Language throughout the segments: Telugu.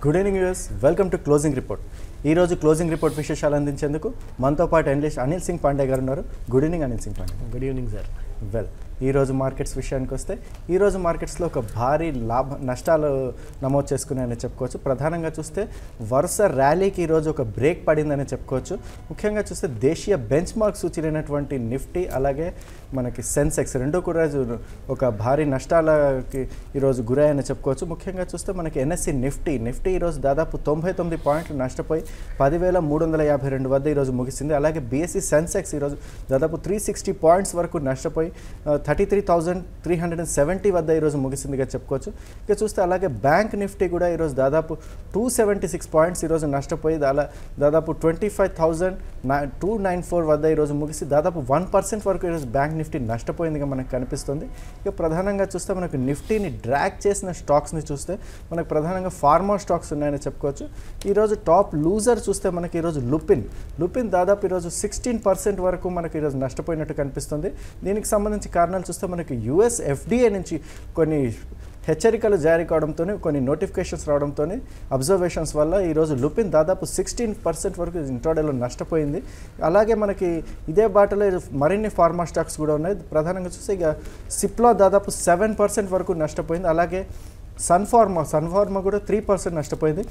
good evening US welcome to closing report ఈ రోజు క్లోజింగ్ రిపోర్ట్ విశేషాలు అందించేందుకు మనతో పాటు అనలిస్ట్ అనిల్ సింగ్ పాండే గారు ఉన్నారు good evening Anil Singh Pandey good evening sir well ఈ రోజు మార్కెట్స్ విషయానికి వస్తే ఈ రోజు మార్కెట్స్లో ఒక భారీ లాభ నష్టాలు నమోదు చేసుకున్నాయని చెప్పుకోవచ్చు ప్రధానంగా చూస్తే వరుస ర్యాలీకి ఈరోజు ఒక బ్రేక్ పడిందని చెప్పుకోవచ్చు ముఖ్యంగా చూస్తే దేశీయ బెంచ్ మార్క్ సూచీలైనటువంటి నిఫ్టీ అలాగే మనకి సెన్సెక్స్ రెండు కూడా జు- ఒక భారీ నష్టాలకి ఈరోజు గురయ్యని చెప్పుకోవచ్చు ముఖ్యంగా చూస్తే మనకి ఎన్ఎస్సి నిఫ్టీ నిఫ్టీ ఈరోజు దాదాపు తొంభై తొమ్మిది పాయింట్లు నష్టపోయి పదివేల మూడు వందల యాభై రెండు వద్ద ఈరోజు ముగిసింది అలాగే బీఎస్సీ సెన్సెక్స్ ఈరోజు దాదాపు త్రీ సిక్స్టీ పాయింట్స్ వరకు నష్టపోయి thirty three thousand three hundred and seventy వద్ద ఈరోజు ముగిసిందిగా చెప్పుకోవచ్చు ఇక చూస్తే అలాగే బ్యాంక్ నిఫ్టీ కూడా ఈరోజు దాదాపు టూ సెవెంటీ సిక్స్ పాయింట్స్ ఈరోజు నష్టపోయి దాలా దాదాపు twenty five thousand two nine four వద్ద ఈరోజు ముగిసి దాదాపు వన్ పర్సెంట్ వరకు ఈరోజు బ్యాంక్ నిఫ్టీ నష్టపోయిందిగా మనకు కనిపిస్తుంది ఇక ప్రధానంగా చూస్తే మనకు నిఫ్టీని డ్రాక్ చేసిన స్టాక్స్ని చూస్తే మనకు ప్రధానంగా ఫార్మా స్టాక్స్ ఉన్నాయని చెప్పుకోవచ్చు ఈరోజు టాప్ లూజర్ చూస్తే మనకి ఈరోజు లుపిన్ లుపిన్ దాదాపు ఈరోజు సిక్స్టీన్ పర్సెంట్ వరకు మనకి ఈరోజు నష్టపోయినట్టు కనిపిస్తుంది దీనికి సంబంధించి కారణాలు చూస్తే మనకి యుఎస్ ఎఫ్డిఏ నుంచి కొన్ని హెచ్చరికలు జారీ కావడంతో కొన్ని నోటిఫికేషన్స్ రావడంతో అబ్జర్వేషన్స్ వల్ల ఈరోజు లుపిన్ దాదాపు సిక్స్టీన్ పర్సెంట్ వరకు ఇంట్రాడేలో నష్టపోయింది అలాగే మనకి ఇదే బాటలో మరిన్ని ఫార్మా స్టాక్స్ కూడా ఉన్నాయి ప్రధానంగా చూస్తే ఇక సిప్లా దాదాపు సెవెన్ పర్సెంట్ వరకు నష్టపోయింది అలాగే సన్ఫార్మా సన్ఫార్మా కూడా త్రీ పర్సెంట్ నష్టపోయింది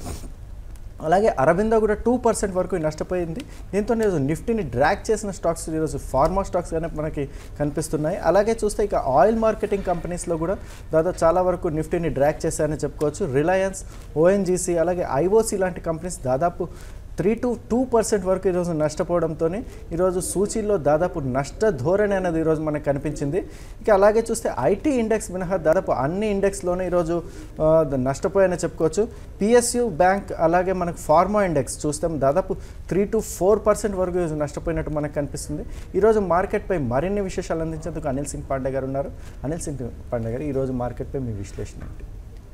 అలాగే అరబిందో కూడా టూ పర్సెంట్ వరకు నష్టపోయింది దీంతో ఈరోజు నిఫ్టీని డ్రాక్ చేసిన స్టాక్స్ ఈరోజు ఫార్మా స్టాక్స్ గానే మనకి కనిపిస్తున్నాయి అలాగే చూస్తే ఇక ఆయిల్ మార్కెటింగ్ కంపెనీస్లో కూడా దాదాపు చాలా వరకు నిఫ్టీని డ్రాక్ చేశాయని చెప్పుకోవచ్చు రిలయన్స్ ఓఎన్జీసీ అలాగే ఐఓసీ లాంటి కంపెనీస్ దాదాపు త్రీ టు టూ పర్సెంట్ వరకు ఈరోజు నష్టపోవడంతో ఈరోజు సూచీల్లో దాదాపు నష్ట ధోరణి అనేది ఈరోజు మనకు కనిపించింది ఇక అలాగే చూస్తే ఐటీ ఇండెక్స్ మినహా దాదాపు అన్ని ఇండెక్స్లోనే ఈరోజు ఆ, నష్టపోయాయని చెప్పుకోవచ్చు పిఎస్యు బ్యాంక్ అలాగే మనకు ఫార్మా ఇండెక్స్ చూస్తాం దాదాపు త్రీ టు ఫోర్ పర్సెంట్ వరకు ఈరోజు నష్టపోయినట్టు మనకు కనిపిస్తుంది ఈరోజు మార్కెట్పై మరిన్ని విశేషాలు అందించేందుకు అనిల్ సింగ్ పాండే గారు ఉన్నారు అనిల్ సింగ్ పాండే గారు ఈరోజు మార్కెట్పై మీ విశ్లేషణ ఏంటి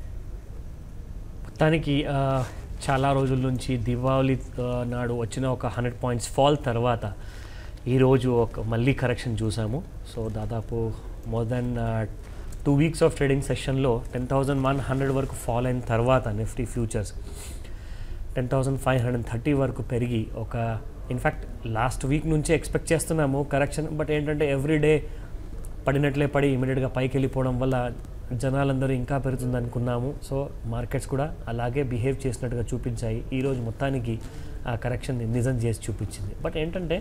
మొత్తానికి ఆ, చాలా రోజుల నుంచి దీపావళి ఆ, నాడు వచ్చిన ఒక హండ్రెడ్ పాయింట్స్ ఫాల్ తర్వాత ఈరోజు ఒక మళ్ళీ కరెక్షన్ చూసాము సో దాదాపు more than two weeks of trading సెషన్లో టెన్ థౌజండ్ వన్ హండ్రెడ్ వరకు ఫాల్ అయిన తర్వాత Nifty futures ten thousand five hundred thirty వరకు పెరిగి ఒక ఇన్ఫ్యాక్ట్ లాస్ట్ వీక్ నుంచే ఎక్స్పెక్ట్ చేస్తున్నాము కరెక్షన్ బట్ ఏంటంటే ఎవ్రీ డే పడినట్లే పడి ఇమీడియట్గా పైకి వెళ్ళిపోవడం వల్ల జనాలందరూ ఇంకా పెరుగుతుంది అనుకున్నాము సో మార్కెట్స్ కూడా అలాగే బిహేవ్ చేసినట్టుగా చూపించాయి ఈరోజు మొత్తానికి ఆ కరెక్షన్ నిజం చేసి చూపించింది బట్ ఏంటంటే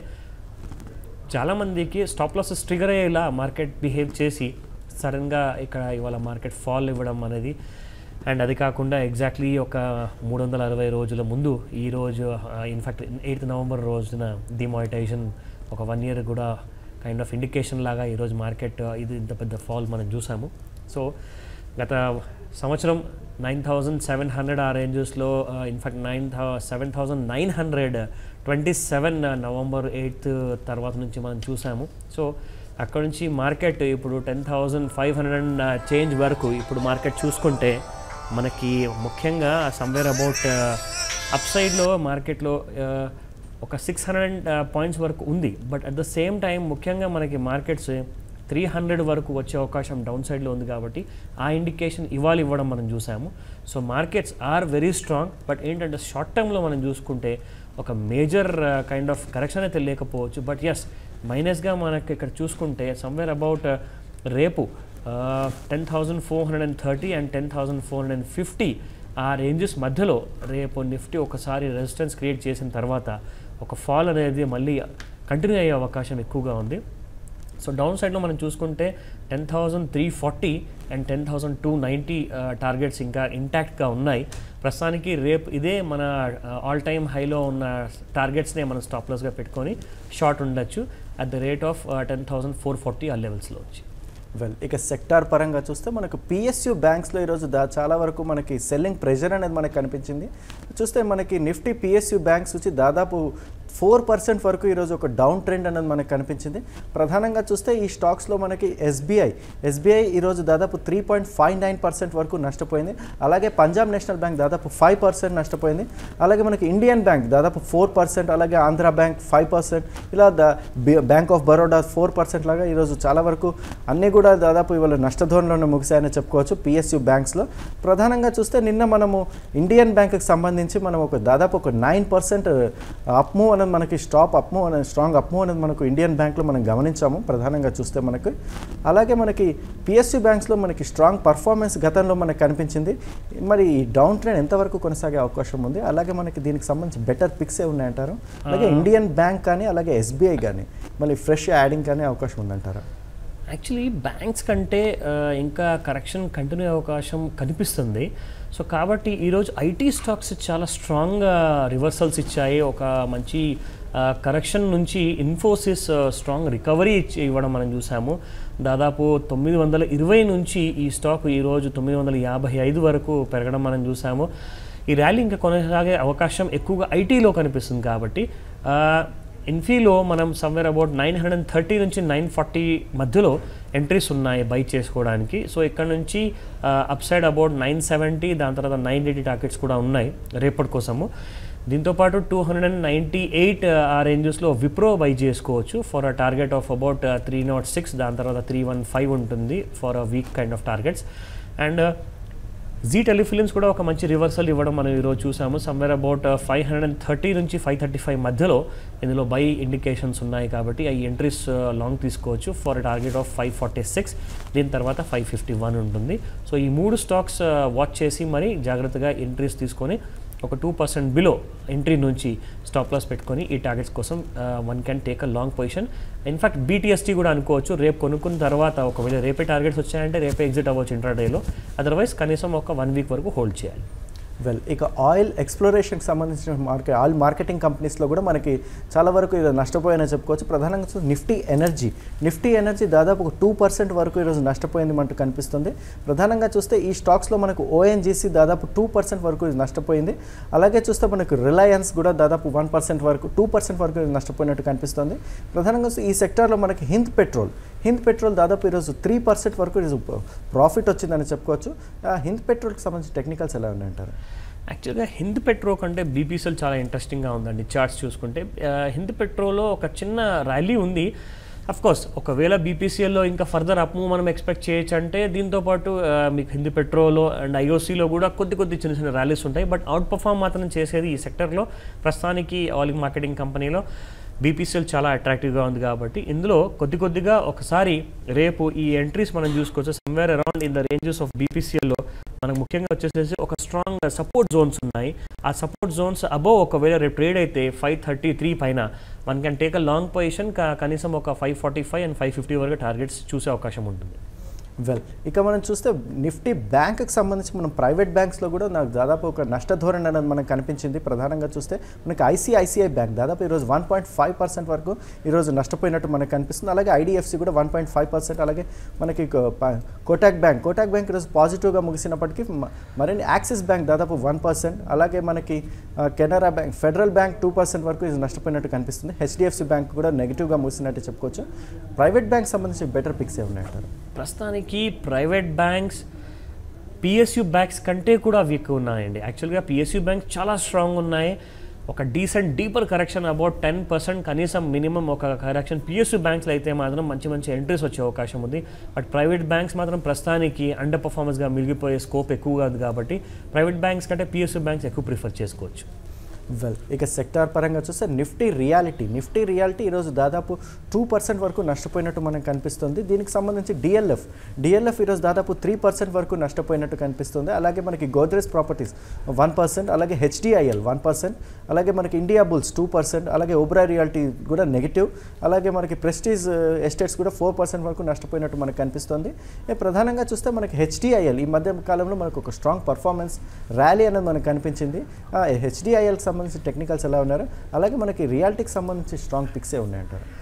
చాలామందికి స్టాప్ లాసెస్ ట్రిగర్ అయ్యేలా మార్కెట్ బిహేవ్ చేసి సడన్గా ఇక్కడ ఇవాళ మార్కెట్ ఫాల్ ఇవ్వడం అనేది అండ్ అది కాకుండా ఎగ్జాక్ట్లీ ఒక మూడు వందల అరవై రోజుల ముందు ఈ రోజు ఇన్ఫ్యాక్ట్ ఎయిత్ నవంబర్ రోజున డిమానిటైజేషన్ ఒక వన్ ఇయర్ కూడా కైండ్ ఆఫ్ ఇండికేషన్ లాగా ఈరోజు మార్కెట్ ఇది ఇంత పెద్ద ఫాల్ మనం చూసాము సో గత సంవత్సరం నైన్ థౌజండ్ సెవెన్ హండ్రెడ్ ఆ రేంజెస్లో in fact nine thou seven thousand nine hundred twenty seven November eighth తర్వాత నుంచి మనం చూసాము సో అక్కడ నుంచి మార్కెట్ ఇప్పుడు ten thousand five hundred and change వరకు ఇప్పుడు మార్కెట్ చూసుకుంటే మనకి ముఖ్యంగా సమ్వేర్ అబౌట్ అప్ సైడ్లో మార్కెట్లో ఒక సిక్స్ హండ్రెడ్ పాయింట్స్ వరకు ఉంది but at the same time ముఖ్యంగా మనకి మార్కెట్స్ త్రీ హండ్రెడ్ వరకు వచ్చే అవకాశం డౌన్ సైడ్లో ఉంది కాబట్టి ఆ ఇండికేషన్ ఇవాళ ఇవ్వడం మనం చూసాము so markets are very strong but ఏంటంటే షార్ట్ టర్మ్లో మనం చూసుకుంటే ఒక మేజర్ కైండ్ ఆఫ్ కరెక్షన్ అయితే లేకపోవచ్చు బట్ ఎస్ మైనస్గా మనకి ఇక్కడ చూసుకుంటే సమ్వేర్ అబౌట్ రేపు ten thousand four hundred and thirty and ten thousand four hundred and fifty ఆ రేంజెస్ మధ్యలో రేపు నిఫ్టీ ఒకసారి రెసిస్టెన్స్ క్రియేట్ చేసిన తర్వాత ఒక ఫాల్ అనేది మళ్ళీ కంటిన్యూ అయ్యే అవకాశం ఎక్కువగా ఉంది సో డౌన్ సైడ్లో మనం చూసుకుంటే ten thousand three forty and ten thousand two ninety targets ఇంకా ఇంటాక్ట్గా ఉన్నాయి ప్రస్తుతానికి రేపు ఇదే మన ఆల్ టైమ్ హైలో ఉన్న టార్గెట్స్నే మనం స్టాప్ లాస్గా పెట్టుకొని షార్ట్ ఉండొచ్చు at the rate of ten thousand four forty ఆ లెవెల్స్లో వచ్చి వెల్ ఇక సెక్టార్ పరంగా చూస్తే మనకు పిఎస్యు బ్యాంక్స్లో ఈరోజు దా చాలా వరకు మనకి సెల్లింగ్ ప్రెషర్ అనేది మనకు కనిపించింది చూస్తే మనకి నిఫ్టీ పిఎస్యు బ్యాంక్స్ వచ్చి దాదాపు ఫోర్ పర్సెంట్ వరకు ఈరోజు ఒక డౌన్ ట్రెండ్ అనేది మనకు కనిపించింది ప్రధానంగా చూస్తే ఈ స్టాక్స్లో మనకి ఎస్బీఐ ఎస్బీఐ ఈరోజు దాదాపు three point five nine percent వరకు నష్టపోయింది అలాగే పంజాబ్ నేషనల్ బ్యాంక్ దాదాపు ఫైవ్ పర్సెంట్ నష్టపోయింది అలాగే మనకి ఇండియన్ బ్యాంక్ దాదాపు ఫోర్ పర్సెంట్ అలాగే ఆంధ్ర బ్యాంక్ ఫైవ్ పర్సెంట్ ఇలా the Bank of Baroda four percent లాగా ఈరోజు చాలా వరకు అన్నీ కూడా దాదాపు ఇవాళ నష్టధోరణిలోనే ముగిశాయని చెప్పుకోవచ్చు పిఎస్యు బ్యాంక్స్లో ప్రధానంగా చూస్తే నిన్న మనము ఇండియన్ బ్యాంక్కి సంబంధించి మనం ఒక దాదాపు ఒక నైన్ పర్సెంట్ అప్ మూవ్ అనేది మనకి స్టాప్ అప్ మూవ్ అనేది స్ట్రాంగ్ అప్ మూవ్ అనేది మనకు ఇండియన్ బ్యాంక్లో మనం గమనించాము ప్రధానంగా చూస్తే మనకి అలాగే మనకి పిఎస్యు బ్యాంక్స్లో మనకి స్ట్రాంగ్ పర్ఫార్మెన్స్ గతంలో మనకు కనిపించింది మరి ఈ డౌన్ ట్రెండ్ ఎంతవరకు కొనసాగే అవకాశం ఉంది అలాగే మనకి దీనికి సంబంధించి బెటర్ పిక్సే ఉన్నాయంటారు అలాగే ఇండియన్ బ్యాంక్ కానీ అలాగే ఎస్బీఐ కానీ మళ్ళీ ఫ్రెష్ యాడింగ్ కానీ అవకాశం ఉందంటారా యాక్చువల్లీ బ్యాంక్స్ కంటే ఆ, ఇంకా కరెక్షన్ కంటిన్యూ అయ్యే అవకాశం కనిపిస్తుంది సో కాబట్టి ఈరోజు ఐటీ స్టాక్స్ చాలా స్ట్రాంగ్ రివర్సల్స్ ఇచ్చాయి ఒక మంచి కరెక్షన్ నుంచి ఇన్ఫోసిస్ స్ట్రాంగ్ రికవరీ ఇచ్చి ఇవ్వడం మనం చూసాము దాదాపు తొమ్మిది వందల ఇరవై నుంచి ఈ స్టాక్ ఈరోజు తొమ్మిది వందల యాభై ఐదు వరకు పెరగడం మనం చూసాము ఈ ర్యాలీ ఇంకా కొనసాగే అవకాశం ఎక్కువగా ఐటీలో కనిపిస్తుంది కాబట్టి ఆ, ఇన్ఫీలో మనం somewhere about nine hundred and thirty నుంచి నైన్ ఫార్టీ మధ్యలో ఎంట్రీస్ ఉన్నాయి బై చేసుకోవడానికి సో ఇక్కడ నుంచి upside about nine seventy దాని తర్వాత నైన్ ఎయిటీ టార్గెట్స్ కూడా ఉన్నాయి రేపటి కోసము దీంతోపాటు two hundred and ninety eight ఆ రేంజెస్లో విప్రో బై చేసుకోవచ్చు for a target of about three naught six దాని తర్వాత త్రీ వన్ ఫైవ్ ఉంటుంది for a week kind of targets and Zee Telefilms కూడా ఒక మంచి రివర్సల్ ఇవ్వడం మనం ఈరోజు చూసాము somewhere about five hundred and thirty నుంచి ఫైవ్ థర్టీ ఫైవ్ మధ్యలో ఇందులో బై ఇండికేషన్స్ ఉన్నాయి కాబట్టి ఈ ఎంట్రీస్ లాంగ్ తీసుకోవచ్చు for target of five forty six దీని తర్వాత ఫైవ్ ఫిఫ్టీ వన్ ఉంటుంది సో ఈ మూడు స్టాక్స్ వాచ్ చేసి మరి జాగ్రత్తగా ఎంట్రీస్ తీసుకొని ఒక టూ పర్సెంట్ బిలో ఎంట్రీ నుంచి స్టాప్ లాస్ పెట్టుకొని ఈ టార్గెట్స్ కోసం one can take a long position in fact BTST కూడా అనుకోవచ్చు రేపు కొనుక్కున్న తర్వాత ఒకవేళ రేపే టార్గెట్స్ వచ్చాయంటే రేపే ఎగ్జిట్ అవ్వచ్చు ఇంట్రాడేలో అదర్వైజ్ కనీసం ఒక వన్ వీక్ వరకు హోల్డ్ చేయాలి వెల్ ఇక ఆయిల్ ఎక్స్ప్లోరేషన్కి సంబంధించిన మార్కెట్ ఆయిల్ మార్కెటింగ్ కంపెనీస్లో కూడా మనకి చాలా వరకు ఇది నష్టపోయాయని చెప్పుకోవచ్చు ప్రధానంగా చూస్తే నిఫ్టీ ఎనర్జీ నిఫ్టీ ఎనర్జీ దాదాపు ఒక టూ పర్సెంట్ వరకు ఈరోజు నష్టపోయింది అంటూ కనిపిస్తుంది ప్రధానంగా చూస్తే ఈ స్టాక్స్లో మనకు ఓఎన్జీసీ దాదాపు టూ పర్సెంట్ వరకు ఇది నష్టపోయింది అలాగే చూస్తే మనకు రిలయన్స్ కూడా దాదాపు వన్ పర్సెంట్ వరకు టూ పర్సెంట్ వరకు ఇది నష్టపోయినట్టు కనిపిస్తుంది ప్రధానంగా చూస్తే ఈ సెక్టార్లో మనకి హింద్ పెట్రోల్ హింద్ పెట్రోల్ దాదాపు ఈరోజు త్రీ పర్సెంట్ వరకు ఈరోజు ప్రాఫిట్ వచ్చిందని చెప్పుకోవచ్చు ఆ హింద్ పెట్రోల్కి సంబంధించి టెక్నికల్స్ ఎలా ఉన్నాయంటారు యాక్చువల్గా హింద్ పెట్రో కంటే బీపీసీఎల్ చాలా ఇంట్రెస్టింగ్గా ఉందండి చార్ట్స్ చూసుకుంటే ఆ, హింద్ పెట్రోలో ఒక చిన్న ర్యాలీ ఉంది అఫ్ కోర్స్ ఒకవేళ బీపీసీఎల్లో ఇంకా ఫర్దర్ అప్ మూవ్ మనం ఎక్స్పెక్ట్ చేయొచ్చు అంటే దీంతో పాటు ఆ, మీకు హిందీ పెట్రోలో అండ్ ఐఓసీలో కూడా కొద్ది కొద్ది చిన్న చిన్న ర్యాలీస్ ఉంటాయి బట్ అవుట్ పర్ఫామ్ మాత్రం చేసేది ఈ సెక్టర్లో ప్రస్తుతానికి ఆయిల్ మార్కెటింగ్ కంపెనీలో బీపీసీఎల్ చాలా అట్రాక్టివ్గా ఉంది కాబట్టి ఇందులో కొద్ది కొద్దిగా ఒకసారి రేపు ఈ ఎంట్రీస్ మనం చూసుకోవచ్చు somewhere around in the ranges of బీపీసీఎల్లో మనకు ముఖ్యంగా వచ్చేసేసి ఒక స్ట్రాంగ్ సపోర్ట్ జోన్స్ ఉన్నాయి ఆ సపోర్ట్ జోన్స్ అబోవ్ ఒకవేళ రేపు ట్రేడ్ అయితే ఫైవ్ థర్టీ త్రీ పైన one can take a long position కనీసం ఒక five forty five and five fifty వరకు టార్గెట్స్ చూసే అవకాశం ఉంటుంది వెల్ ఇక మనం చూస్తే నిఫ్టీ బ్యాంక్కి సంబంధించి మనం ప్రైవేట్ బ్యాంక్స్లో కూడా నాకు దాదాపు ఒక నష్టధోరణి అనేది మనకు కనిపించింది ప్రధానంగా చూస్తే మనకి ఐసిఐసిఐ బ్యాంక్ దాదాపు ఈరోజు వన్ పాయింట్ ఫైవ్ పర్సెంట్ వరకు ఈరోజు నష్టపోయినట్టు మనకు కనిపిస్తుంది అలాగే ఐడిఎఫ్సి కూడా వన్ పాయింట్ ఫైవ్ పర్సెంట్ అలాగే మనకి కో- ప- కోటాక్ బ్యాంక్ కోటాక్ బ్యాంక్ ఈరోజు పాజిటివ్గా ముగిసినప్పటికీ మ- మరిన్ని యాక్సిస్ బ్యాంక్ దాదాపు వన్ పర్సెంట్ అలాగే మనకి ఆ, Canara Bank Federal Bank two percent వరకు ఇది నష్టపోయినట్టు కనిపిస్తుంది హెచ్డిఎఫ్సి బ్యాంక్ కూడా నెగిటివ్గా ముగిసినట్టు చెప్పుకోవచ్చు ప్రైవేట్ బ్యాంక్ సంబంధించి బెటర్ పిక్స్ ఏ ఉన్నాయంటారు ప్రస్తుతానికి ప్రైవేట్ బ్యాంక్స్ పిఎస్యు బ్యాంక్స్ కంటే కూడా వీక్ ఉన్నాయండి యాక్చువల్గా పిఎస్యు బ్యాంక్స్ చాలా స్ట్రాంగ్ ఉన్నాయి ఒక decent deeper correction about ten percent కనీసం మినిమం ఒక కరెక్షన్ పిఎస్యు బ్యాంక్స్లో అయితే మాత్రం మంచి మంచి ఎంట్రీస్ వచ్చే అవకాశం ఉంది బట్ ప్రైవేట్ బ్యాంక్స్ మాత్రం ప్రస్తుతానికి అండర్ పర్ఫార్మెన్స్గా మిగిలిపోయే స్కోప్ ఎక్కువగా ఉంది కాబట్టి ప్రైవేట్ బ్యాంక్స్ కంటే పిఎస్యు బ్యాంక్స్ ఎక్కువ ప్రిఫర్ చేసుకోవచ్చు వెల్ ఇక సెక్టార్ పరంగా చూస్తే నిఫ్టీ రియాలిటీ నిఫ్టీ రియాలిటీ ఈరోజు దాదాపు టూ పర్సెంట్ వరకు నష్టపోయినట్టు మనకు కనిపిస్తుంది దీనికి సంబంధించి డిఎల్ఎఫ్ డిఎల్ఎఫ్ ఈరోజు దాదాపు త్రీ పర్సెంట్ వరకు నష్టపోయినట్టు కనిపిస్తుంది అలాగే మనకి గోద్రేజ్ ప్రాపర్టీస్ వన్ పర్సెంట్ అలాగే హెచ్డిఐఎల్ వన్ పర్సెంట్ అలాగే మనకి ఇండియా బుల్స్ టూ పర్సెంట్ అలాగే ఓబ్రా రియాలిటీ కూడా నెగిటివ్ అలాగే మనకి ప్రెస్టీజ్ ఎస్టేట్స్ కూడా ఫోర్ పర్సెంట్ వరకు నష్టపోయినట్టు మనకు కనిపిస్తుంది ఏ ప్రధానంగా చూస్తే మనకి హెచ్డిఐఎల్ ఈ మధ్య కాలంలో మనకు ఒక స్ట్రాంగ్ పర్ఫార్మెన్స్ ర్యాలీ అనేది మనకు కనిపించింది హెచ్డిఐఎల్కి సంబంధించి టెక్నికల్స్ ఎలా ఉన్నారు అలాగే మనకి రియాలిటీకి సంబంధించి స్ట్రాంగ్ పిక్సే ఉన్నాయంటారు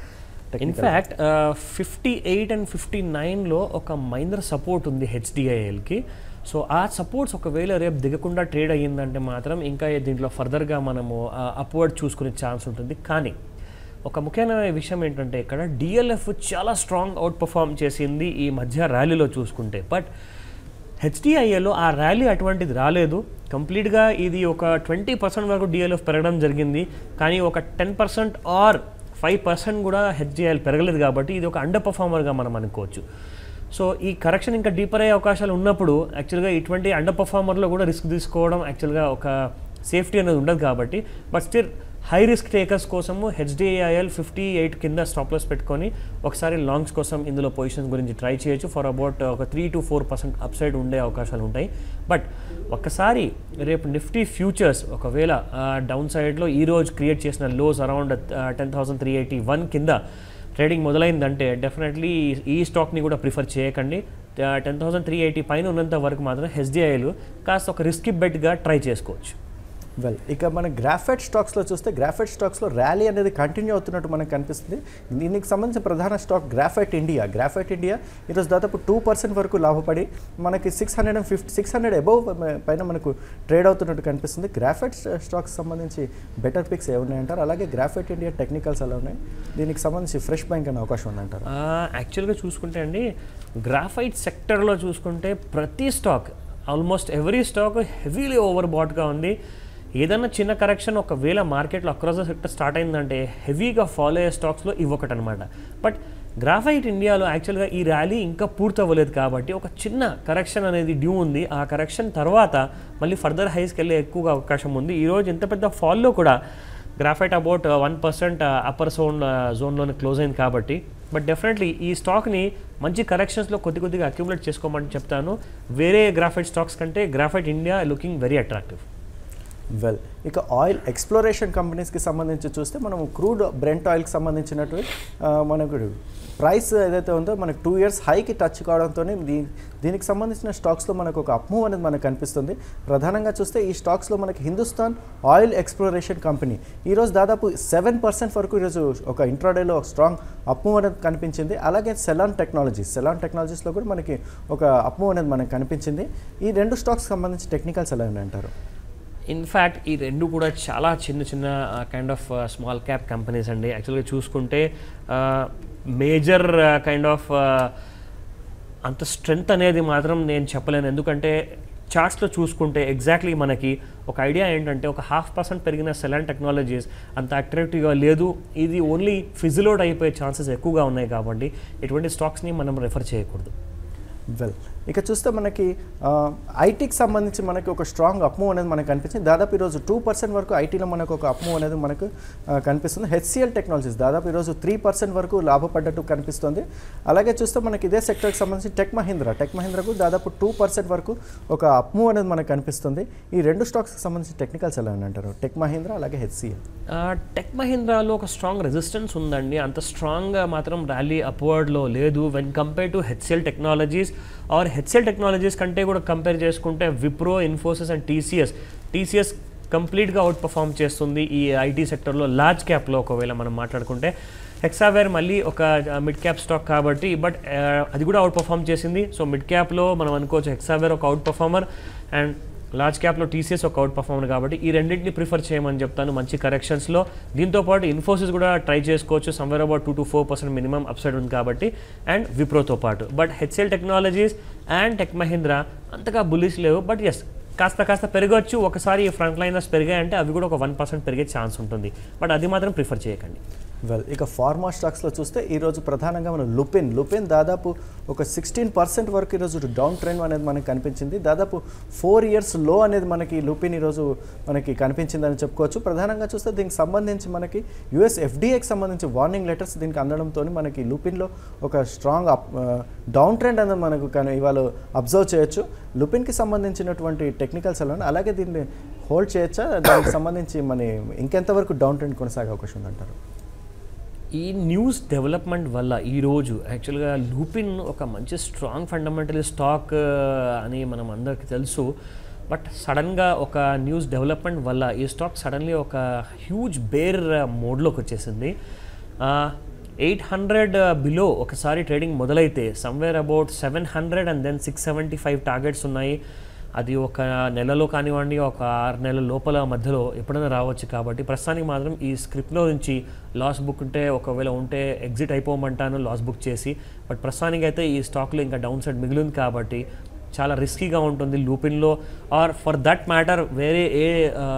in fact fifty eight and fifty నైన్లో ఒక మైనర్ సపోర్ట్ ఉంది హెచ్డిఐఎల్కి సో ఆ సపోర్ట్స్ ఒకవేళ రేపు దిగకుండా ట్రేడ్ అయ్యిందంటే మాత్రం ఇంకా దీంట్లో ఫర్దర్గా మనము అప్వర్డ్ చూసుకునే ఛాన్స్ ఉంటుంది కానీ ఒక ముఖ్యమైన విషయం ఏంటంటే ఇక్కడ డిఎల్ఎఫ్ చాలా స్ట్రాంగ్ అవుట్ పర్ఫామ్ చేసింది ఈ మధ్య ర్యాలీలో చూసుకుంటే బట్ హెచ్డిఐఏలో ఆ ర్యాలీ అటువంటిది రాలేదు కంప్లీట్గా ఇది ఒక ట్వంటీ పర్సెంట్ వరకు డిఎల్ఎఫ్ పెరగడం జరిగింది కానీ ఒక ten percent or five percent కూడా హెచ్డిఐఎల్ పెరగలేదు కాబట్టి ఇది ఒక అండర్ పర్ఫార్మర్గా మనం అనుకోవచ్చు సో ఈ కరెక్షన్ ఇంకా డీపర్ అయ్యే అవకాశాలు ఉన్నప్పుడు యాక్చువల్గా ఇటువంటి అండర్ పర్ఫార్మర్లో కూడా రిస్క్ తీసుకోవడం యాక్చువల్గా ఒక సేఫ్టీ అనేది ఉండదు కాబట్టి but still high risk takers కోసము హెచ్డిఐఎల్ ఫిఫ్టీ ఎయిట్ కింద స్టాప్లెస్ పెట్టుకొని ఒకసారి లాంగ్స్ కోసం ఇందులో పొజిషన్స్ గురించి ట్రై చేయొచ్చు ఫర్ అబౌట్ ఒక three to four percent upside ఉండే అవకాశాలు ఉంటాయి బట్ ఒక్కసారి రేపు నిఫ్టీ ఫ్యూచర్స్ ఒకవేళ డౌన్ సైడ్లో ఈ రోజు క్రియేట్ చేసిన lows around ten thousand three eighty one కింద ట్రేడింగ్ మొదలైందంటే డెఫినెట్లీ ఈ స్టాక్ని కూడా ప్రిఫర్ చేయకండి టెన్ థౌసండ్ త్రీ ఎయిటీ పైన ఉన్నంత వరకు మాత్రం హెచ్డిఐలు కాస్త ఒక రిస్కీ బెట్గా ట్రై చేసుకోవచ్చు వెల్ ఇక మన గ్రాఫైట్ స్టాక్స్లో చూస్తే గ్రాఫైట్ స్టాక్స్లో ర్యాలీ అనేది కంటిన్యూ అవుతున్నట్టు మనకు కనిపిస్తుంది దీనికి సంబంధించిన ప్రధాన stock Graphite India Graphite India ఈరోజు దాదాపు టూ పర్సెంట్ వరకు లాభపడి మనకి six hundred and fifty six hundred above పైన మనకు ట్రేడ్ అవుతున్నట్టు కనిపిస్తుంది గ్రాఫైట్ స్టాక్స్ సంబంధించి బెటర్ పిక్స్ ఏమున్నాయంటారు అలాగే గ్రాఫైట్ ఇండియా టెక్నికల్స్ ఎలా ఉన్నాయి దీనికి సంబంధించి ఫ్రెష్ బ్యాంక్ అనే అవకాశం ఉందంటారు యాక్చువల్గా చూసుకుంటే అండి గ్రాఫైట్ సెక్టర్లో చూసుకుంటే ప్రతి stock almost every stock heavily over బాట్గా ఉంది ఏదైనా చిన్న కరెక్షన్ ఒకవేళ మార్కెట్లో అక్రాస్ ద సెక్టర్ స్టార్ట్ అయిందంటే హెవీగా ఫాలో అయ్యే స్టాక్స్లో ఇవి ఒకటి అనమాట బట్ గ్రాఫైట్ ఇండియాలో యాక్చువల్గా ఈ ర్యాలీ ఇంకా పూర్తి అవ్వలేదు కాబట్టి ఒక చిన్న కరెక్షన్ అనేది డ్యూ ఉంది ఆ కరెక్షన్ తర్వాత మళ్ళీ ఫర్దర్ హైస్కి వెళ్ళే ఎక్కువగా అవకాశం ఉంది ఈరోజు ఎంత పెద్ద ఫాల్లో కూడా graphite about one percent upper zone జోన్లోనే క్లోజ్ అయింది కాబట్టి బట్ డెఫినెట్లీ ఈ స్టాక్ని మంచి కరెక్షన్స్లో కొద్ది కొద్దిగా అక్యుములేట్ చేసుకోమని చెప్తాను వేరే గ్రాఫైట్ స్టాక్స్ కంటే Graphite India looking very attractive well ఇక ఆయిల్ ఎక్స్ప్లోరేషన్ కంపెనీస్కి సంబంధించి చూస్తే మనం క్రూడ్ బ్రెంట్ ఆయిల్కి సంబంధించినట్టు ఆ, మనకు ప్రైస్ ఏదైతే ఉందో మనకు టూ ఇయర్స్ హైకి టచ్ కావడంతో దీ దీనికి సంబంధించిన స్టాక్స్లో మనకు ఒక అప్మూవ్ అనేది మనకు కనిపిస్తుంది ప్రధానంగా చూస్తే ఈ స్టాక్స్లో మనకి హిందుస్థాన్ ఆయిల్ ఎక్స్ప్లోరేషన్ కంపెనీ ఈరోజు దాదాపు సెవెన్ పర్సెంట్ వరకు ఈరోజు ఒక ఇంట్రాడేలో ఒక స్ట్రాంగ్ అప్మూవ్ అనేది కనిపించింది అలాగే సెలాన్ టెక్నాలజీస్ సెలాన్ టెక్నాలజీస్లో కూడా మనకి ఒక అప్మూవ్ అనేది మనకు కనిపించింది ఈ రెండు స్టాక్స్ సంబంధించి టెక్నికల్స్ ఎలా ఉన్నాయంటారు ఇన్ఫ్యాక్ట్ ఈ రెండు కూడా చాలా చిన్న చిన్న kind of small cap companies అండి యాక్చువల్గా చూసుకుంటే మేజర్ కైండ్ ఆఫ్ అంత స్ట్రెంగ్త్ అనేది మాత్రం నేను చెప్పలేను ఎందుకంటే చార్ట్స్లో చూసుకుంటే ఎగ్జాక్ట్లీ మనకి ఒక ఐడియా ఏంటంటే ఒక హాఫ్ పర్సెంట్ పెరిగిన సెలాన్ టెక్నాలజీస్ అంత అట్రాక్టివ్గా లేదు ఇది ఓన్లీ ఫిజిలోడ్ అయిపోయే ఛాన్సెస్ ఎక్కువగా ఉన్నాయి కాబట్టి ఇటువంటి స్టాక్స్ని మనం రెఫర్ చేయకూడదు వెల్ ఇక చూస్తే మనకి ఐటీకి సంబంధించి మనకి ఒక స్ట్రాంగ్ అప్మూవ్ అనేది మనకు కనిపించింది దాదాపు ఈరోజు టూ పర్సెంట్ వరకు ఐటీలో మనకు ఒక అప్మూవ్ అనేది మనకు ఆ, కనిపిస్తుంది హెచ్సిఎల్ టెక్నాలజీస్ దాదాపు ఈరోజు త్రీ పర్సెంట్ వరకు లాభపడ్డట్టు కనిపిస్తుంది అలాగే చూస్తే మనకి ఇదే సెక్టర్కి సంబంధించి టెక్ మహీంద్రా టెక్ మహీంద్రాకు దాదాపు టూ పర్సెంట్ వరకు ఒక అప్మూవ్ అనేది మనకు కనిపిస్తుంది ఈ రెండు స్టాక్స్కి సంబంధించి టెక్నికల్స్ ఎలా అంటారు టెక్ మహీంద్రా అలాగే హెచ్సిఎల్ ఆ, టెక్ మహీంద్రాలో ఒక స్ట్రాంగ్ రెసిస్టెన్స్ ఉందండి అంత స్ట్రాంగ్గా మాత్రం ర్యాలీ అప్వర్డ్లో లేదు when compare to HCL Technologies or HCL Technologies కంటే కూడా కంపేర్ చేసుకుంటే Wipro Infosys and TCS TCS కంప్లీట్గా అవుట్ పర్ఫామ్ చేస్తుంది ఈ ఐటీ సెక్టర్లో లార్జ్ క్యాప్లో ఒకవేళ మనం మాట్లాడుకుంటే హెక్సావేర్ మళ్ళీ ఒక మిడ్ క్యాప్ స్టాక్ కాబట్టి బట్ అది కూడా అవుట్ పర్ఫామ్ చేసింది సో మిడ్ క్యాప్లో మనం అనుకోవచ్చు హెక్సావేర్ ఒక అవుట్ పర్ఫార్మర్ అండ్ లార్జ్ క్యాప్లో టీసీఎస్ ఒక అవుట్ పర్ఫార్మర్ కాబట్టి ఈ రెండింటిని ప్రిఫర్ చేయమని చెప్తాను మంచి కరెక్షన్స్లో దీంతో పాటు ఇన్ఫోసిస్ కూడా ట్రై చేసుకోవచ్చు somewhere about two to four percent minimum upside ఉంది కాబట్టి అండ్ విప్రోతో పాటు but HCL technologies and tech Mahindra అంతగా బుల్లిష్ లేవు బట్ ఎస్ కాస్త కాస్త పెరగవచ్చు ఒకసారి ఫ్రంట్ లైనర్స్ పెరిగాయంటే అవి కూడా ఒక వన్ పర్సెంట్ పెరిగే ఛాన్స్ ఉంటుంది బట్ అది మాత్రం ప్రిఫర్ చేయకండి వెల్ ఇక ఫార్మా స్టాక్స్లో చూస్తే ఈరోజు ప్రధానంగా మనం లుపిన్ లుపిన్ దాదాపు ఒక సిక్స్టీన్ పర్సెంట్ వరకు ఈరోజు డౌన్ ట్రెండ్ అనేది మనకి కనిపించింది దాదాపు ఫోర్ ఇయర్స్ లో అనేది మనకి లుపిన్ ఈరోజు మనకి కనిపించిందని చెప్పుకోవచ్చు ప్రధానంగా చూస్తే దీనికి సంబంధించి మనకి యుఎస్ ఎఫ్డీఏకి సంబంధించి వార్నింగ్ లెటర్స్ దీనికి అందడంతో మనకి లుపిన్లో ఒక స్ట్రాంగ్ అప్ డౌన్ ట్రెండ్ అనేది మనకు కన- ఇవాళ అబ్జర్వ్ చేయొచ్చు లుపిన్కి సంబంధించినటువంటి టెక్నికల్స్ ఎలా ఉన్నాయి అలాగే దీన్ని హోల్డ్ చేయొచ్చా దానికి సంబంధించి మన ఇంకెంతవరకు డౌన్ ట్రెండ్ కొనసాగే అవకాశం ఉందంటారు ఈ న్యూస్ డెవలప్మెంట్ వల్ల ఈరోజు యాక్చువల్గా లూపిన్ ఒక మంచి స్ట్రాంగ్ ఫండమెంటల్ స్టాక్ అని మనం అందరికీ తెలుసు బట్ సడన్గా ఒక న్యూస్ డెవలప్మెంట్ వల్ల ఈ స్టాక్ సడన్లీ ఒక హ్యూజ్ బేర్ మోడ్లోకి వచ్చేసింది ఎయిట్ హండ్రెడ్ బిలో ఒకసారి ట్రేడింగ్ మొదలైతే somewhere about seven hundred and then six seventy five targets ఉన్నాయి అది ఒక నెలలో కానివ్వండి ఒక ఆరు నెలల లోపల మధ్యలో ఎప్పుడైనా రావచ్చు కాబట్టి ప్రస్తుతానికి మాత్రం ఈ స్క్రిప్ట్లో నుంచి లాస్ బుక్ ఉంటే ఒకవేళ ఉంటే ఎగ్జిట్ అయిపోమంటాను లాస్ బుక్ చేసి బట్ ప్రస్తుతానికి అయితే ఈ స్టాక్లో ఇంకా డౌన్ సైడ్ మిగిలింది కాబట్టి చాలా రిస్కీగా ఉంటుంది లూపిన్లో ఆర్ ఫర్ దట్ మ్యాటర్ వేరే ఏ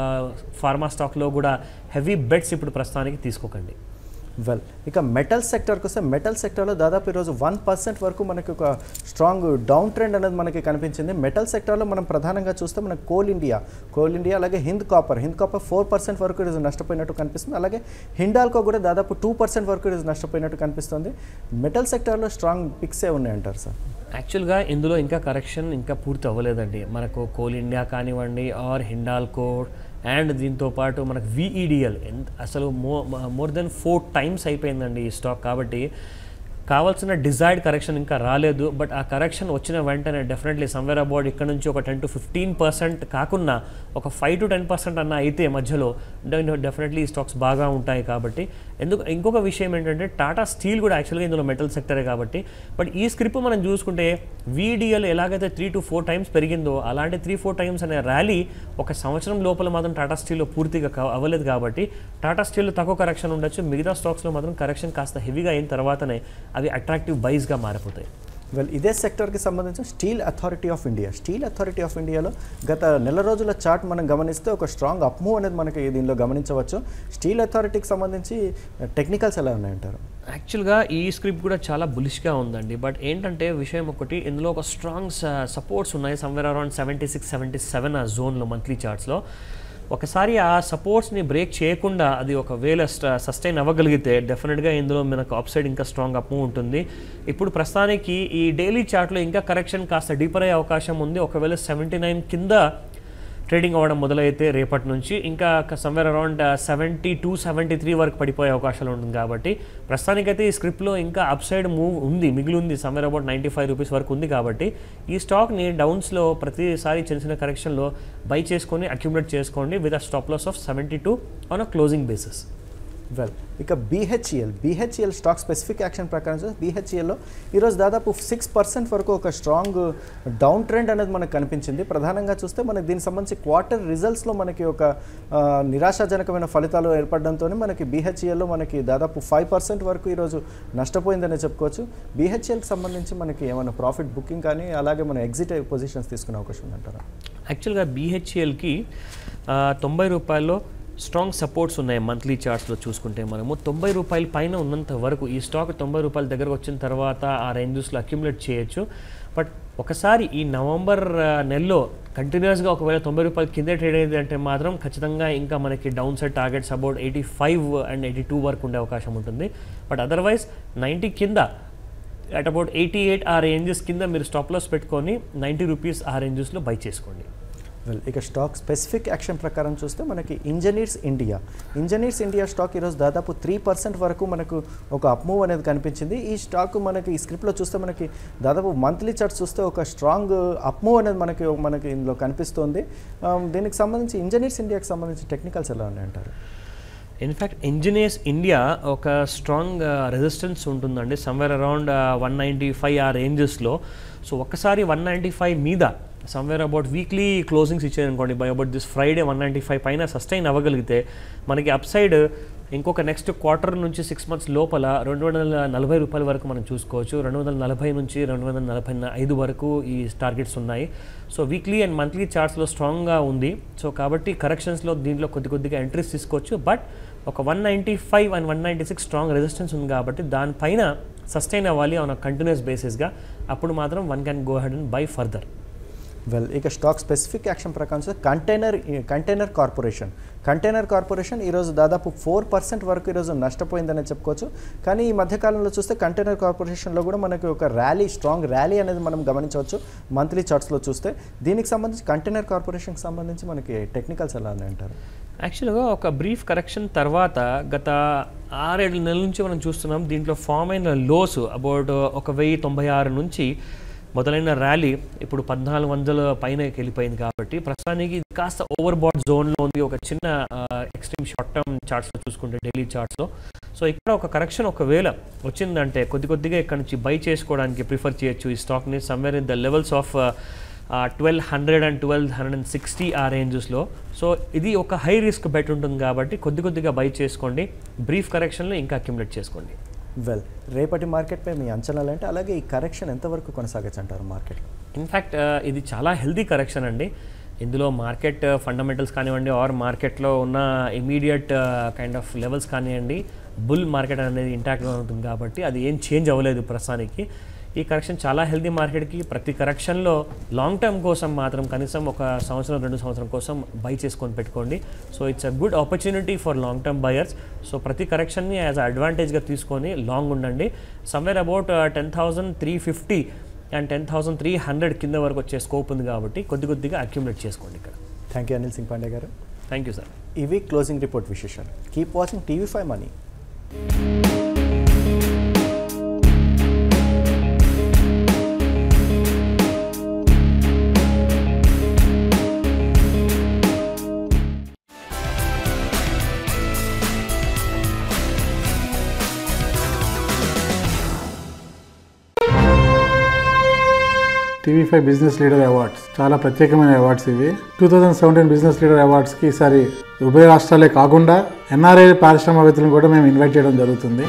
ఫార్మా స్టాక్లో కూడా హెవీ బెట్స్ ఇప్పుడు ప్రస్తుతానికి తీసుకోకండి వెల్ ఇక మెటల్ సెక్టర్కి వస్తే మెటల్ సెక్టర్లో దాదాపు ఈరోజు వన్ పర్సెంట్ వరకు మనకి ఒక స్ట్రాంగ్ డౌన్ ట్రెండ్ అనేది మనకి కనిపించింది మెటల్ సెక్టర్లో మనం ప్రధానంగా చూస్తే మనకి కోల్ ఇండియా కోల్ ఇండియా అలాగే Hind copper Hind copper four percent వరకు ఈరోజు నష్టపోయినట్టు కనిపిస్తుంది అలాగే హిండాల్కో కూడా దాదాపు టూ పర్సెంట్ వరకు ఈరోజు నష్టపోయినట్టు కనిపిస్తుంది మెటల్ సెక్టర్లో స్ట్రాంగ్ పిక్సే ఉన్నాయంటారు సార్ యాక్చువల్గా ఇందులో ఇంకా కరెక్షన్ ఇంకా పూర్తి అవ్వలేదండి మనకు కోల్ ఇండియా కానివ్వండి ఆర్ హిండాల్కో అండ్ దీంతో పాటు మనకు విఈడిఎల్ అసలు మో మోర్ దెన్ ఫోర్ టైమ్స్ అయిపోయిందండి ఈ స్టాక్ కాబట్టి కావాల్సిన డిజైర్డ్ కరెక్షన్ ఇంకా రాలేదు బట్ ఆ కరెక్షన్ వచ్చిన వెంటనే డెఫినెట్లీ సమ్వేర్ అబౌట్ ఇక్కడ నుంచి ఒక టెన్ టు ఫిఫ్టీన్ పర్సెంట్ కాకుండా ఒక ఫైవ్ టు టెన్ పర్సెంట్ అన్న అయితే మధ్యలో డెఫినెట్లీ ఈ స్టాక్స్ బాగా ఉంటాయి కాబట్టి ఎందుకు ఇంకొక విషయం ఏంటంటే టాటా స్టీల్ కూడా యాక్చువల్గా ఇందులో మెటల్ సెక్టరే కాబట్టి బట్ ఈ స్క్రిప్ట్ మనం చూసుకుంటే వీడిఎల్ ఎలాగైతే త్రీ టు ఫోర్ టైమ్స్ పెరిగిందో అలాంటి త్రీ ఫోర్ టైమ్స్ అనే ర్యాలీ ఒక సంవత్సరం లోపల మాత్రం టాటా స్టీల్లో పూర్తిగా కా- అవ్వలేదు కాబట్టి టాటా స్టీల్లో తక్కువ కరెక్షన్ ఉండొచ్చు మిగతా స్టాక్స్లో మాత్రం కరెక్షన్ కాస్త హెవీగా అయిన తర్వాతనే అవి అట్రాక్టివ్ బైస్గా మారిపోతాయి వెల్ ఇదే సెక్టర్కి సంబంధించి steel authority of India steel authority of ఇండియాలో గత నెల రోజుల చార్ట్ మనం గమనిస్తే ఒక స్ట్రాంగ్ అప్మూవ్ అనేది మనకి దీనిలో గమనించవచ్చు స్టీల్ అథారిటీకి సంబంధించి టెక్నికల్స్ ఎలా ఉన్నాయంటారు యాక్చువల్గా ఈ స్క్రిప్ట్ కూడా చాలా బులిష్గా ఉందండి బట్ ఏంటంటే విషయం ఒకటి ఇందులో ఒక స్ట్రాంగ్ సపోర్ట్స్ ఉన్నాయి somewhere around seventy six seventy seven ఆ జోన్లో మంత్లీ చార్ట్స్లో ఒకసారి ఆ సపోర్ట్స్ని బ్రేక్ చేయకుండా అది ఒకవేళ సస్టైన్ అవ్వగలిగితే డెఫినెట్గా ఇందులో మనకు అప్ సైడ్ ఇంకా స్ట్రాంగ్ అప్ ఉంటుంది ఇప్పుడు ప్రస్తుతానికి ఈ డైలీ చార్ట్లో ఇంకా కరెక్షన్ కాస్త డీపర్ అయ్యే అవకాశం ఉంది ఒకవేళ సెవెంటీ నైన్ కింద ట్రేడింగ్ అవ్వడం మొదలైతే రేపటి నుంచి ఇంకా somewhere around seventy two seventy three వరకు పడిపోయే అవకాశాలు ఉంటుంది కాబట్టి ప్రస్తుతానికైతే ఈ స్క్రిప్ట్లో ఇంకా అప్ సైడ్ మూవ్ ఉంది మిగిలి ఉంది somewhere about ninety five rupees వరకు ఉంది కాబట్టి ఈ స్టాక్ని డౌన్స్లో ప్రతిసారి చిన్న చిన్న కరెక్షన్లో బై చేసుకొని అక్యుములేట్ చేసుకోండి with a stop loss of seventy two on a closing basis well ఇక BHEL BHEL stock specific action ప్రకారం చూస్తే బీహెచ్ఈఎల్లో ఈరోజు దాదాపు సిక్స్ పర్సెంట్ వరకు ఒక స్ట్రాంగ్ డౌన్ ట్రెండ్ అనేది మనకు కనిపించింది ప్రధానంగా చూస్తే మనకి దీనికి సంబంధించి క్వార్టర్ రిజల్ట్స్లో మనకి ఒక ఆ, నిరాశాజనకమైన ఫలితాలు ఏర్పడడంతో మనకి బీహెచ్ఈఎల్లో మనకి దాదాపు ఫైవ్ పర్సెంట్ వరకు ఈరోజు నష్టపోయిందనే చెప్పుకోవచ్చు బీహెచ్ఈఎల్కి సంబంధించి మనకి ఏమైనా ప్రాఫిట్ బుకింగ్ కానీ అలాగే మన ఎగ్జిట్ పొజిషన్స్ తీసుకునే అవకాశం ఉందంటారా యాక్చువల్గా బీహెచ్ఎల్కి తొంభై రూపాయల్లో స్ట్రాంగ్ సపోర్ట్స్ ఉన్నాయి మంత్లీ చార్ట్స్లో చూసుకుంటే మనము తొంభై రూపాయల పైన ఉన్నంత వరకు ఈ స్టాక్ తొంభై రూపాయల దగ్గరకు వచ్చిన తర్వాత ఆ రేంజెస్లో అక్యుములేట్ చేయొచ్చు బట్ ఒకసారి ఈ నవంబర్ ఆ, నెలలో కంటిన్యూస్గా ఒకవేళ తొంభై రూపాయల కింద ట్రేడ్ అయింది అంటే మాత్రం ఖచ్చితంగా ఇంకా మనకి downside targets about eighty five and eighty two వరకు ఉండే అవకాశం ఉంటుంది బట్ అదర్వైజ్ నైంటీ కింద అట్ అబౌట్ ఎయిటీ ఎయిట్ ఆ రేంజెస్ కింద మీరు స్టాప్ లాస్ పెట్టుకొని నైంటీ రూపీస్ ఆ రేంజెస్లో బై చేసుకోండి వెల్ ఇక స్టాక్ స్పెసిఫిక్ యాక్షన్ ప్రకారం చూస్తే మనకి engineers India engineers India stock ఈరోజు దాదాపు త్రీ పర్సెంట్ వరకు మనకు ఒక అప్మూవ్ అనేది కనిపించింది ఈ స్టాక్ మనకి ఈ స్క్రిప్ట్లో చూస్తే మనకి దాదాపు మంత్లీ చార్ట్స్ చూస్తే ఒక స్ట్రాంగ్ అప్మూవ్ అనేది మనకి మనకి ఇందులో కనిపిస్తుంది Um, దీనికి సంబంధించి ఇంజనీర్స్ ఇండియాకి సంబంధించి టెక్నికల్స్ ఎలా ఉన్నాయంటారు ఇన్ఫ్యాక్ట్ ఇంజనీర్స్ ఇండియా ఒక స్ట్రాంగ్ రెసిస్టెన్స్ ఉంటుందండి somewhere around one ninety five ఆ రేంజెస్లో సో ఒక్కసారి వన్ నైంటీ ఫైవ్ మీద సమ్వేర్ అబౌట్ వీక్లీ క్లోజింగ్స్ ఇచ్చారనుకోండి by about this Friday one ninety five పైన సస్టైన్ అవ్వగలిగితే మనకి అప్ సైడ్ ఇంకొక నెక్స్ట్ క్వార్టర్ నుంచి సిక్స్ మంత్స్ లోపల రెండు వందల నలభై రూపాయల వరకు మనం చూసుకోవచ్చు రెండు వందల నలభై నుంచి రెండు వందల నలభై ఐదు వరకు ఈ టార్గెట్స్ ఉన్నాయి సో వీక్లీ అండ్ మంత్లీ చార్ట్స్లో స్ట్రాంగ్గా ఉంది సో కాబట్టి కరెక్షన్స్లో దీంట్లో కొద్ది కొద్దిగా ఎంట్రీస్ తీసుకోవచ్చు బట్ ఒక one ninety five and one ninety six strong resistance ఉంది కాబట్టి దానిపైన సస్టైన్ అవ్వాలి ఆన్ కంటిన్యూస్ బేసిస్గా అప్పుడు మాత్రం one can go head and buy further well ఇక స్టాక్ స్పెసిఫిక్ యాక్షన్ ప్రకారం చూస్తే container container corporation container corporation ఈరోజు దాదాపు ఫోర్ పర్సెంట్ వరకు ఈరోజు నష్టపోయిందని చెప్పుకోవచ్చు కానీ ఈ మధ్యకాలంలో చూస్తే కంటైనర్ కార్పొరేషన్లో కూడా మనకి ఒక ర్యాలీ స్ట్రాంగ్ ర్యాలీ అనేది మనం గమనించవచ్చు మంత్లీ చార్ట్స్లో చూస్తే దీనికి సంబంధించి కంటైనర్ కార్పొరేషన్కి సంబంధించి మనకి టెక్నికల్స్ ఎలా ఉన్నాయంటారు యాక్చువల్గా ఒక బ్రీఫ్ కరెక్షన్ తర్వాత గత ఆరేడు నెలల నుంచి మనం చూస్తున్నాం దీంట్లో ఫామ్ అయిన లోస్ అబౌట్ ఒక వెయ్యి తొంభై ఆరు నుంచి మొదలైన ర్యాలీ ఇప్పుడు పద్నాలుగు వందల పైన వెళ్ళిపోయింది కాబట్టి ప్రస్తుతానికి ఇది కాస్త ఓవర్ బాట్ జోన్లో ఉంది ఒక చిన్న ఎక్స్ట్రీమ్ షార్ట్ టర్మ్ చార్ట్స్లో చూసుకుంటే డైలీ చార్ట్స్లో సో ఇక్కడ ఒక కరెక్షన్ ఒకవేళ వచ్చిందంటే కొద్ది కొద్దిగా ఇక్కడ నుంచి బై చేసుకోవడానికి ప్రిఫర్ చేయొచ్చు ఈ స్టాక్ని somewhere in the levels of twelve hundred and twelve hundred and sixty ఆ రేంజెస్లో సో ఇది ఒక హై రిస్క్ బెట్ ఉంటుంది కాబట్టి కొద్ది కొద్దిగా బై చేసుకోండి బ్రీఫ్ కరెక్షన్లో ఇంకా అక్యుములేట్ చేసుకోండి వెల్ రేపటి మార్కెట్పై మీ అంచనాలు అంటే అలాగే ఈ కరెక్షన్ ఎంతవరకు కొనసాగచ్చు అంటారు మార్కెట్ ఇన్ఫ్యాక్ట్ ఇది చాలా హెల్తీ కరెక్షన్ అండి ఇందులో మార్కెట్ ఫండమెంటల్స్ కానివ్వండి ఆర్ మార్కెట్లో ఉన్న ఇమీడియట్ కైండ్ ఆఫ్ లెవెల్స్ కానివ్వండి బుల్ మార్కెట్ అనేది ఇంటాక్ట్గా ఉంటుంది కాబట్టి అది ఏం చేంజ్ అవ్వలేదు ప్రస్తుతానికి ఈ కరెక్షన్ చాలా హెల్తీ మార్కెట్కి ప్రతి కరెక్షన్లో లాంగ్ టర్మ్ కోసం మాత్రం కనీసం ఒక సంవత్సరం రెండు సంవత్సరం కోసం బై చేసుకొని పెట్టుకోండి so it's a good opportunity for long term buyers so ప్రతి కరెక్షన్ని యాజ్ అడ్వాంటేజ్గా తీసుకొని లాంగ్ ఉండండి somewhere about ten thousand three fifty and ten thousand three hundred కింద వరకు వచ్చే స్కోప్ ఉంది కాబట్టి కొద్ది కొద్దిగా అక్యుములేట్ చేసుకోండి ఇక్కడ thank you Anil Singh Pandey garu thank you sir ఇవి క్లోజింగ్ రిపోర్ట్ విశేషాలు keep watching TV five money TV five business leader awards చాలా ప్రత్యేకమైన అవార్డ్స్ ఇవి two thousand seventeen business leader అవార్డ్స్కి ఈసారి ఉభయ రాష్ట్రాలే కాకుండా ఎన్ఆర్ఐ పారిశ్రామికవేత్తలను కూడా మేము ఇన్వైట్ చేయడం జరుగుతుంది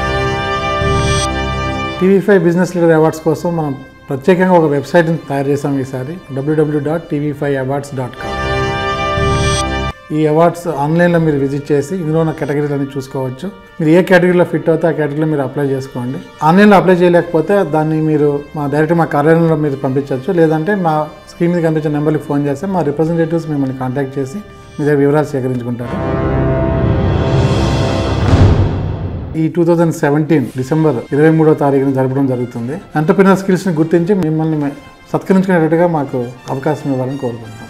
TV five business leader awards కోసం మనం ప్రత్యేకంగా ఒక వెబ్సైట్ని తయారు చేసాం ఈసారి WWW dot TV five awards dot com ఈ అవార్డ్స్ ఆన్లైన్లో మీరు విజిట్ చేసి ఇందులో ఉన్న కేటగిరీలన్నీ చూసుకోవచ్చు మీరు ఏ కేటగిరీలో ఫిట్ అవుతే ఆ కేటగిరీలో మీరు అప్లై చేసుకోండి ఆన్లైన్లో అప్లై చేయలేకపోతే దాన్ని మీరు మా డైరెక్ట్ మా కార్యాలయంలో మీరు పంపించవచ్చు లేదంటే మా స్క్రీన్ మీద కనిపించే నెంబర్కి ఫోన్ చేస్తే మా రిప్రజెంటేటివ్స్ మిమ్మల్ని కాంటాక్ట్ చేసి మీ దగ్గర వివరాలు సేకరించుకుంటారు ఈ టూ థౌజండ్ సెవెంటీన్ డిసెంబర్ ఇరవై మూడో తారీఖున జరపడం జరుగుతుంది ఎంటర్ప్రినర్ స్కిల్స్ని గుర్తించి మిమ్మల్ని సత్కరించుకునేటట్టుగా మాకు అవకాశం ఇవ్వాలని కోరుకుంటున్నాం